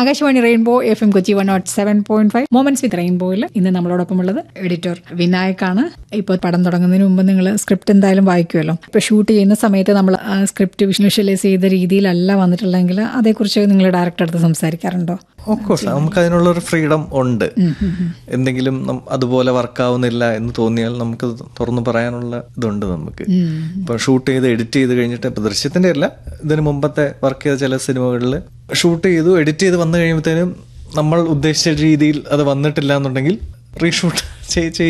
Akashvani rainbow F M Kochi one nought seven point five moments with റെയിൻബോയിൽ ഇന്ന് നമ്മളോടൊപ്പം ഉള്ളത് എഡിറ്റർ വിനായക്കാണ് ഇപ്പോൾ പടം തുടങ്ങുന്നതിന് മുമ്പ് നിങ്ങൾ സ്ക്രിപ്റ്റ് എന്തായാലും വായിക്കുമല്ലോ ഇപ്പോൾ ഷൂട്ട് ചെയ്യുന്ന സമയത്ത് നമ്മൾ സ്ക്രിപ്റ്റ് വിഷ്വലൈസ് ചെയ്ത രീതിയിലല്ല വന്നിട്ടുള്ളതെങ്കിൽ അതേക്കുറിച്ച് നിങ്ങൾ ഡയറക്ടർ അടുത്ത് സംസാരിക്കാറുണ്ടോ ഓഫ് കോഴ്സ് നമുക്ക് അതിനുള്ള ഒരു ഫ്രീഡം ഉണ്ട് എന്തെങ്കിലും നം- അതുപോലെ വർക്കാവുന്നില്ല എന്ന് തോന്നിയാൽ നമുക്ക് തുറന്നു പറയാനുള്ള ഇതുണ്ട് നമുക്ക് ഇപ്പൊ ഷൂട്ട് ചെയ്ത് എഡിറ്റ് ചെയ്ത് കഴിഞ്ഞിട്ട് ഇപ്പൊ ദൃശ്യത്തിന്റെ അല്ല ഇതിന് മുമ്പത്തെ വർക്ക് ചെയ്ത ചില സിനിമകളിൽ ഷൂട്ട് ചെയ്തു എഡിറ്റ് ചെയ്ത് വന്നു കഴിയുമ്പോഴത്തേനും നമ്മൾ ഉദ്ദേശിച്ച രീതിയിൽ അത് വന്നിട്ടില്ല എന്നുണ്ടെങ്കിൽ റീഷൂട്ട്